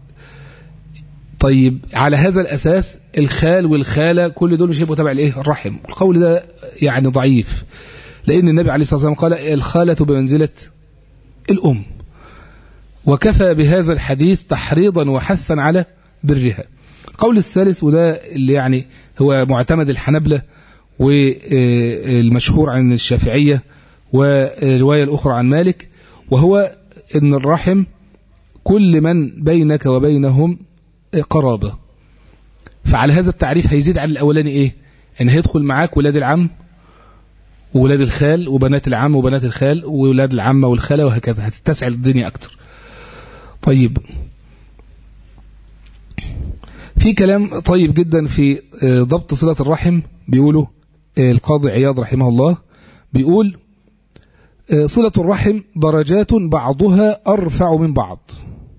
طيب على هذا الأساس الخال والخالة كل دول مش هيبقوا تبع الايه الرحم القول ده يعني ضعيف لأن النبي عليه الصلاة والسلام قال الخالة بمنزلة الأم وكفى بهذا الحديث تحريضا وحثا على برها القول الثالث وده اللي يعني هو معتمد الحنبلة والمشهور عن الشافعية والرواية الأخرى عن مالك وهو أن الرحم كل من بينك وبينهم قرابة فعلى هذا التعريف هيزيد على الأولاني إيه أن هيدخل معاك ولاد العم وولاد الخال وبنات العم وبنات الخال وولاد العمة والخالة وهكذا هتتسع الدنيا أكتر طيب في كلام طيب جدا في ضبط صلة الرحم بيقوله القاضي عياض رحمه الله بيقول صلة الرحم درجات بعضها أرفع من بعض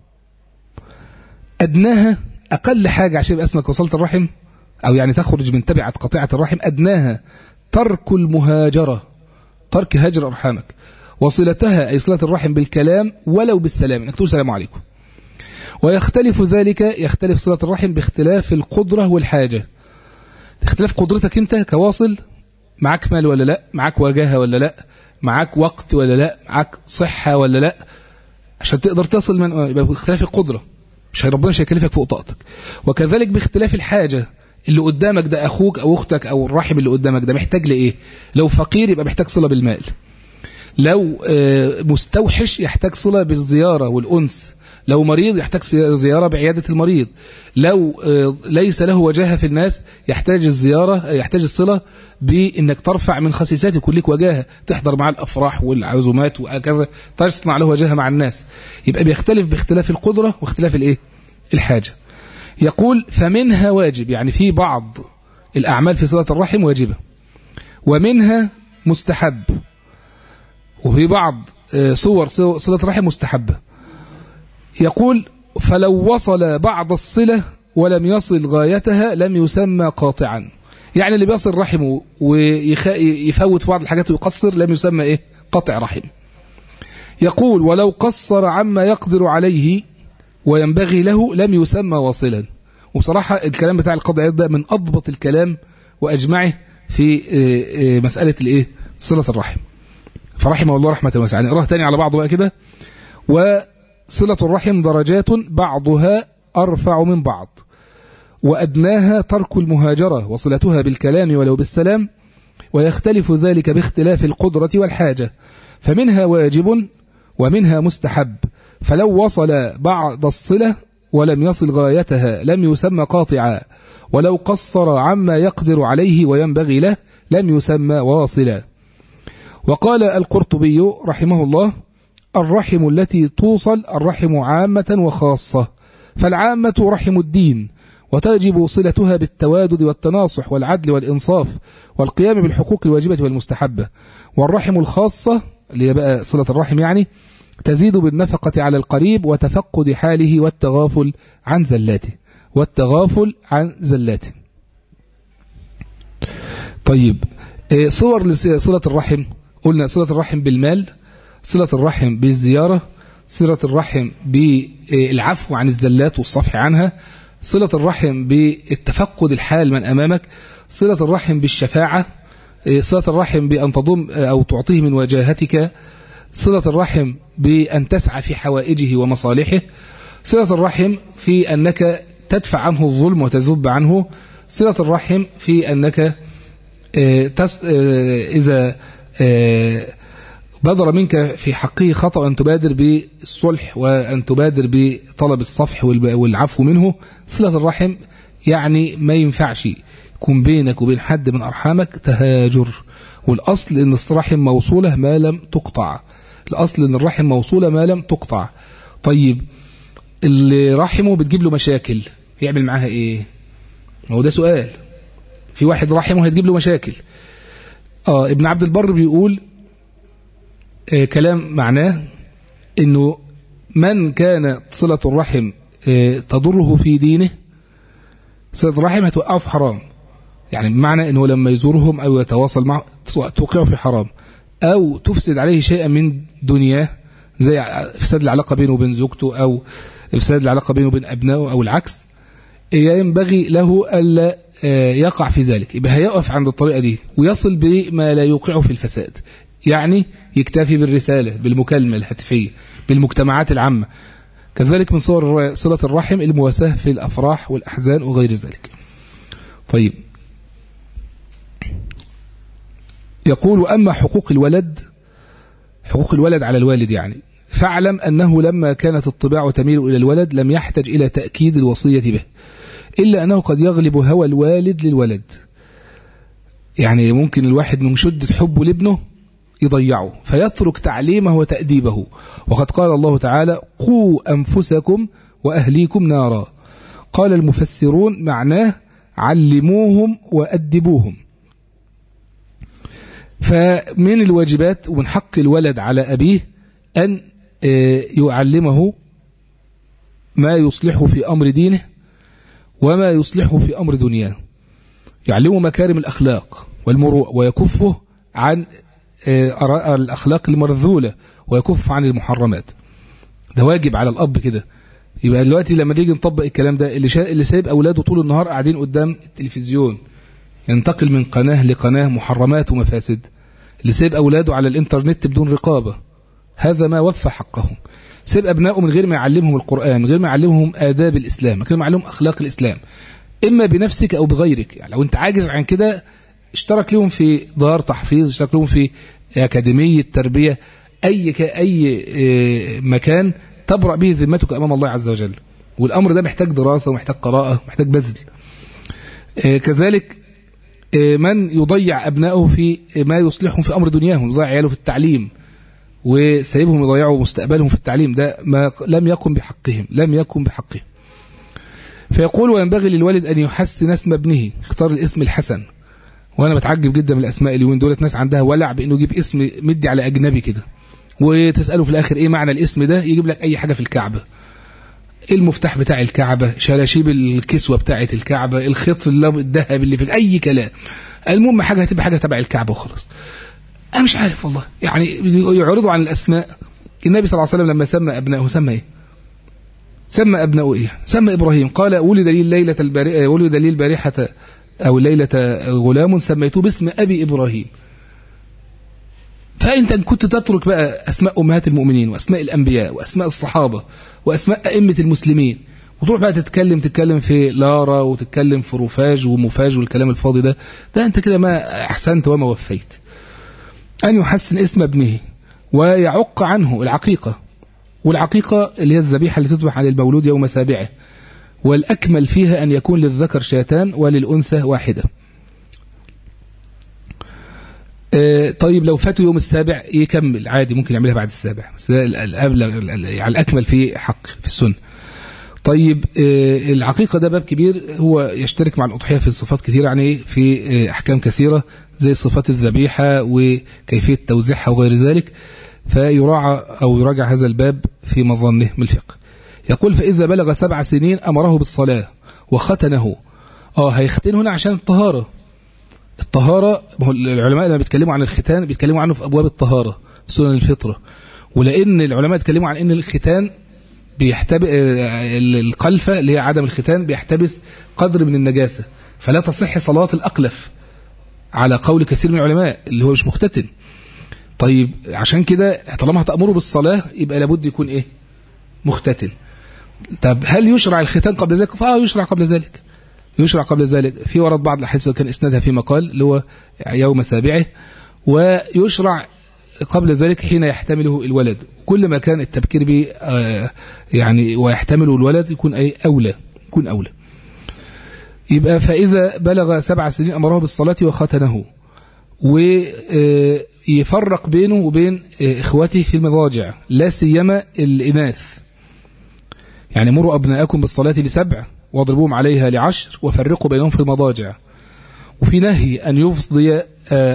أدناها أقل حاجة عشان يبقى اسمك وصلت الرحم أو يعني تخرج من تبعة قطيعة الرحم أدناها ترك المهاجرة ترك هاجر أرحامك وصلتها أي صلة الرحم بالكلام ولو بالسلام انك تقول السلام عليكم ويختلف ذلك يختلف صلة الرحم باختلاف القدرة والحاجة اختلاف قدرتك انت كواصل معاك مال ولا لا معاك وجاهة ولا لا معاك وقت ولا لا معاك صحة ولا لا عشان تقدر تصل من يبقى باختلاف القدرة مش ربنا مش هيكلفك فوق طاقتك وكذلك باختلاف الحاجة اللي قدامك ده أخوك أو أختك أو الرحم اللي قدامك ده محتاج لإيه لو فقير يبقى محتاج صلة بالمال لو مستوحش يحتاج صلة بالزيارة والأنس لو مريض يحتاج زيارة بعيادة المريض لو ليس له وجاهة في الناس يحتاج الزيارة يحتاج الصلة بأنك ترفع من خسيسات يكون لك وجاهة تحضر مع الأفراح والعزومات وهكذا تصنع له وجاهة مع الناس يبقى بيختلف باختلاف القدرة واختلاف الإيه؟ الحاجة يقول فمنها واجب يعني في بعض الأعمال في صلة الرحم واجبة ومنها مستحب وفي بعض صور صلة الرحم مستحبة يقول فلو وصل بعض الصلة ولم يصل غايتها لم يسمى قاطعا يعني اللي بيصل رحمه ويفوت بعض الحاجات ويقصر لم يسمى إيه قطع رحم يقول ولو قصر عما يقدر عليه وينبغي له لم يسمى واصلا وبصراحة الكلام بتاع القضاء ده من أضبط الكلام وأجمعه في مسألة الإيه صلة الرحم فرحمه الله رحمة واسعة نقراها تاني على بعضه بقى كده وصلة الرحم درجات بعضها أرفع من بعض وأدناها ترك المهاجرة وصلتها بالكلام ولو بالسلام ويختلف ذلك باختلاف القدرة والحاجة فمنها واجب ومنها مستحب فلو وصل بعض الصلة ولم يصل غايتها لم يسمى قاطعا ولو قصر عما يقدر عليه وينبغي له لم يسمى واصلا وقال القرطبي رحمه الله الرحم التي توصل الرحم عامة وخاصة فالعامة رحم الدين وتجب صلتها بالتوادد والتناصح والعدل والإنصاف والقيام بالحقوق الواجبة والمستحبة والرحم الخاصة اللي هي بقى صلة الرحم يعني تزيد بالنفقة على القريب وتفقد حاله والتغافل عن زلاته والتغافل عن زلاته طيب صور صلة الرحم قلنا صلة الرحم بالمال صلة الرحم بالزيارة صلة الرحم بالعفو عن الزلات والصفح عنها صلة الرحم بالتفقد الحال من أمامك صلة الرحم بالشفاعة صلة الرحم بأن تضم أو تعطيه من وجاهتك صلة الرحم بأن تسعى في حوائجه ومصالحه صلة الرحم في أنك تدفع عنه الظلم وتذب عنه صلة الرحم في أنك إذا بدر منك في حقه خطأ أن تبادر بالصلح وأن تبادر بطلب الصفح والعفو منه صلة الرحم يعني ما ينفعش يكون بينك وبين حد من أرحامك تهاجر والأصل أن الرحم موصولة ما لم تقطع الأصل أن الرحم موصولة ما لم تقطع طيب اللي رحمه بتجيب له مشاكل يعمل معاها إيه هو ده سؤال في واحد رحمه هتجيب له مشاكل آه ابن عبد البر بيقول آه كلام معناه انه من كان صلة الرحم آه تضره في دينه صلة الرحم هتوقعه في حرام يعني بمعنى انه لما يزورهم او يتواصل معه توقعه في حرام او تفسد عليه شيئا من دنياه زي افساد العلاقة بينه وبين زوجته او افساد العلاقة بينه وبين ابنائه او العكس ينبغي له ألا يقع في ذلك يبقى هيقف عند الطريقة دي ويصل بما لا يوقعه في الفساد يعني يكتفي بالرسالة بالمكالمة الهاتفية بالمجتمعات العامة كذلك من صور صلة الرحم المواساة في الأفراح والأحزان وغير ذلك طيب يقول أما حقوق الولد حقوق الولد على الوالد يعني فاعلم أنه لما كانت الطباع تميل إلى الولد لم يحتج إلى تأكيد الوصية به إلا أنه قد يغلب هوى الوالد للولد يعني ممكن الواحد من شدة حبه لابنه يضيعه فيترك تعليمه وتأديبه وقد قال الله تعالى قوا أنفسكم وأهليكم نارا قال المفسرون معناه علموهم وأدبوهم فمن الواجبات ومن حق الولد على أبيه أن يعلمه ما يصلحه في أمر دينه وما يصلحه في أمر دنياه يعلمه مكارم الأخلاق والمروءة ويكفه عن الأخلاق المرذولة ويكف عن المحرمات ده واجب على الأب كده يبقى دلوقتي لما نيجي نطبق الكلام ده اللي, شا... اللي سايب أولاده طول النهار قاعدين قدام التلفزيون ينتقل من قناة لقناة محرمات ومفاسد اللي سايب أولاده على الإنترنت بدون رقابة هذا ما وفى حقهم سيب أبنائه من غير ما يعلمهم القرآن من غير ما يعلمهم آداب الإسلام من غير ما يعلمهم أخلاق الإسلام إما بنفسك أو بغيرك يعني لو أنت عاجز عن كده اشترك لهم في دار تحفيظ اشترك لهم في أكاديمية تربية أي أي مكان تبرأ به ذمتك أمام الله عز وجل والأمر ده محتاج دراسة ومحتاج قراءة ومحتاج بذل كذلك من يضيع أبنائه في ما يصلحهم في أمر دنياهم يضيع عياله في التعليم وسيبهم يضيعوا مستقبلهم في التعليم ده ما لم يكن بحقهم لم يكن بحقهم فيقول وينبغي للوالد أن يحسن اسم ابنه اختار الاسم الحسن وأنا بتعجب جدا من الأسماء اليومين دولت ناس عندها ولع بأنه يجيب اسم مدي على أجنبي كده وتسأله في الآخر إيه معنى الاسم ده يجيب لك أي حاجة في الكعبة المفتاح بتاع الكعبة شلاشيب الكسوة بتاعة الكعبة الخيط الذهب اللي في أي كلام المهم حاجة هتبقى حاجة تبع الكعبة وخلاص أنا مش عارف والله يعني يعرضوا عن الأسماء النبي صلى الله عليه وسلم لما سمى أبنائه سمى إيه سمى أبنائه إيه سمى إبراهيم قال ولد لي الليلة البارحة ولد لي البارحة أو الليلة غلام سميته باسم أبي إبراهيم فأنت كنت تترك بقى أسماء أمهات المؤمنين وأسماء الأنبياء وأسماء الصحابة وأسماء أئمة المسلمين وتروح بقى تتكلم تتكلم في لارا وتتكلم في رفاج ومفاج والكلام الفاضي ده ده أنت كده ما أحسنت وما وفيت أن يحسن اسم ابنه ويعق عنه العقيقة والعقيقة اللي هي الذبيحة اللي تذبح عن المولود يوم سابعه والأكمل فيها أن يكون للذكر شاتان وللأنثى واحدة طيب لو فاتوا يوم السابع يكمل عادي ممكن يعملها بعد السابع بس ده الأبلغ يعني الأكمل في حق في السنة طيب العقيقة ده باب كبير هو يشترك مع الأضحية في صفات كثيرة يعني في أحكام كثيرة زي صفات الذبيحة وكيفية توزيعها وغير ذلك فيراعى أو يراجع هذا الباب في مظنه من الفقه يقول فإذا بلغ سبع سنين أمره بالصلاة وختنه اه هيختن هنا عشان الطهارة الطهارة العلماء لما بيتكلموا عن الختان بيتكلموا عنه في أبواب الطهارة سنن الفطرة ولأن العلماء اتكلموا عن أن الختان بيحتب القلفة اللي هي عدم الختان بيحتبس قدر من النجاسة فلا تصح صلاة الأقلف على قول كثير من العلماء اللي هو مش مختتن طيب عشان كده طالما هتأمره بالصلاة يبقى لابد يكون ايه مختتن طب هل يشرع الختان قبل ذلك اه يشرع قبل ذلك يشرع قبل ذلك في ورد بعض الاحاديث كان اسنادها في مقال اللي هو يوم سابعه ويشرع قبل ذلك حين يحتمله الولد كل ما كان التبكير به آه يعني ويحتمله الولد يكون أي أولى يكون أولى يبقى فإذا بلغ سبع سنين أمره بالصلاة وختنه ويفرق بينه وبين إخوته في المضاجع لا سيما الإناث يعني مروا أبناءكم بالصلاة لسبع واضربوهم عليها لعشر وفرقوا بينهم في المضاجع وفي نهي أن يفضي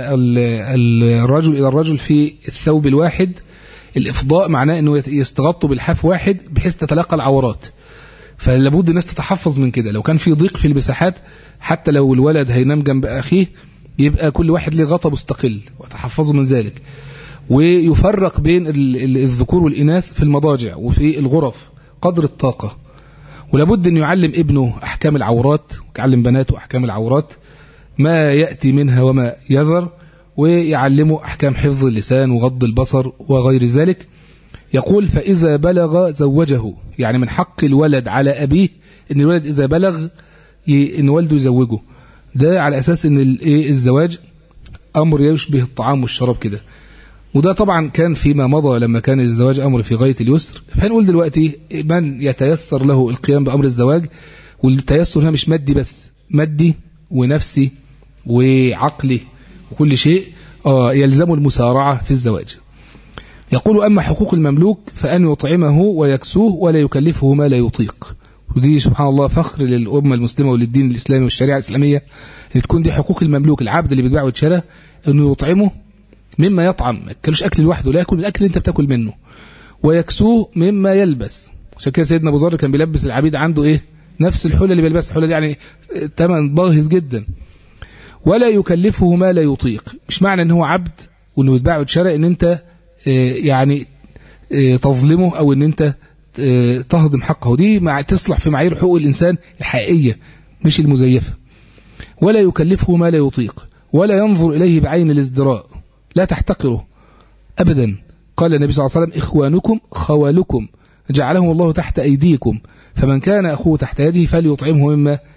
الرجل إلى الرجل في الثوب الواحد الإفضاء معناه أنه يستغطوا بالحاف واحد بحيث تتلقى العورات فلابد الناس تتحفظ من كده لو كان في ضيق في المساحات حتى لو الولد هينام جنب أخيه يبقى كل واحد له غطا مستقل وتحفظوا من ذلك ويفرق بين الذكور والإناث في المضاجع وفي الغرف قدر الطاقة ولابد أن يعلم ابنه أحكام العورات ويعلم بناته أحكام العورات ما يأتي منها وما يذر ويعلمه أحكام حفظ اللسان وغض البصر وغير ذلك يقول فإذا بلغ زوجه يعني من حق الولد على أبيه أن الولد إذا بلغ أن والده يزوجه ده على أساس أن الزواج أمر يشبه الطعام والشراب كده وده طبعا كان فيما مضى لما كان الزواج أمر في غاية اليسر فنقول دلوقتي من يتيسر له القيام بأمر الزواج والتيسر هنا مش مادي بس مادي ونفسي وعقلي وكل شيء آه يلزم المسارعة في الزواج يقول أما حقوق المملوك فأن يطعمه ويكسوه ولا يكلفه ما لا يطيق ودي سبحان الله فخر للأمة المسلمة وللدين الإسلامي والشريعة الإسلامية أن تكون دي حقوق المملوك العبد اللي بيتباع ويتشرى أنه يطعمه مما يطعم ما ياكلوش أكل لوحده لا يأكل من الأكل اللي أنت بتاكل منه ويكسوه مما يلبس عشان كده سيدنا أبو ذر كان بيلبس العبيد عنده إيه نفس الحلة اللي بيلبسها الحلة دي يعني ثمن باهظ جدا ولا يكلفه ما لا يطيق مش معنى ان هو عبد وانه يتباع ويتشرى ان انت يعني تظلمه او ان انت تهضم حقه دي مع تصلح في معايير حقوق الانسان الحقيقيه مش المزيفه ولا يكلفه ما لا يطيق ولا ينظر اليه بعين الازدراء لا تحتقره ابدا قال النبي صلى الله عليه وسلم اخوانكم خوالكم جعلهم الله تحت ايديكم فمن كان اخوه تحت يده فليطعمه مما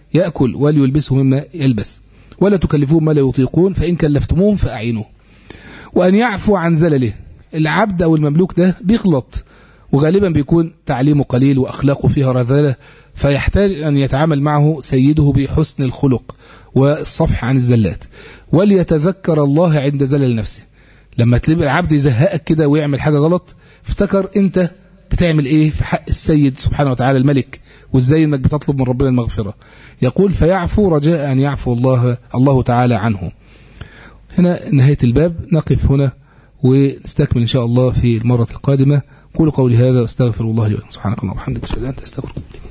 يأكل وليلبسه مما يلبس ولا تكلفوهم ما لا يطيقون فإن كلفتموهم فأعينوه وأن يعفو عن زلله العبد أو المملوك ده بيغلط وغالبا بيكون تعليمه قليل وأخلاقه فيها رذالة فيحتاج أن يتعامل معه سيده بحسن الخلق والصفح عن الزلات وليتذكر الله عند زلل نفسه لما تلاقي العبد يزهقك كده ويعمل حاجة غلط افتكر انت بتعمل ايه في حق السيد سبحانه وتعالى الملك وازاي انك بتطلب من ربنا المغفرة يقول فيعفو رجاء ان يعفو الله الله تعالى عنه هنا نهاية الباب نقف هنا ونستكمل إن شاء الله في المرة القادمة قولوا قولي هذا واستغفر الله لي ولكم سبحانك اللهم وبحمدك أشهد أن لا إله إلا أنت أستغفرك